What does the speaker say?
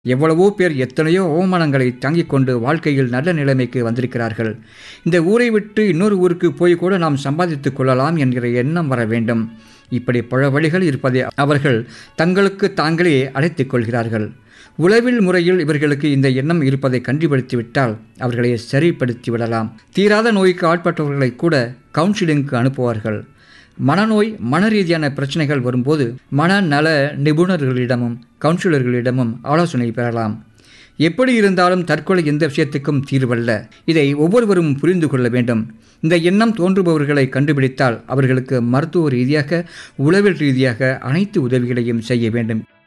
எவ்வளவோ பேர் எத்தனையோ அவமானங்களை தாங்கிக் கொண்டு வாழ்க்கையில் நல்ல நிலைமைக்கு வந்திருக்கிறார்கள் இந்த ஊரை விட்டு இன்னொரு ஊருக்கு போய் கூட நாம் சம்பாதித்துக் கொள்ளலாம் என்கிற எண்ணம் வர வேண்டும் இப்படி பல வழிகள் இருப்பதை அவர்கள் தங்களுக்கு தாங்களே அழைத்துக் கொள்கிறார்கள் உளவில் முறையில் இவர்களுக்கு இந்த எண்ணம் இருப்பதை கண்டுபிடித்துவிட்டால் அவர்களை சரிப்படுத்தி விடலாம் தீராத நோய்க்கு ஆட்பட்டவர்களை கூட கவுன்சிலிங்க்கு அனுப்புவார்கள் மனநோய் மன ரீதியான பிரச்சனைகள் வரும்போது மனநல நிபுணர்களிடமும் கவுன்சிலர்களிடமும் ஆலோசனை பெறலாம் எப்படி இருந்தாலும் தற்கொலை எந்த விஷயத்துக்கும் தீர்வல்ல இதை ஒவ்வொருவரும் புரிந்து கொள்ள வேண்டும் இந்த எண்ணம் தோன்றுபவர்களை கண்டுபிடித்தால் அவர்களுக்கு மருத்துவ ரீதியாக உளவியல் ரீதியாக அனைத்து உதவிகளையும் செய்ய வேண்டும்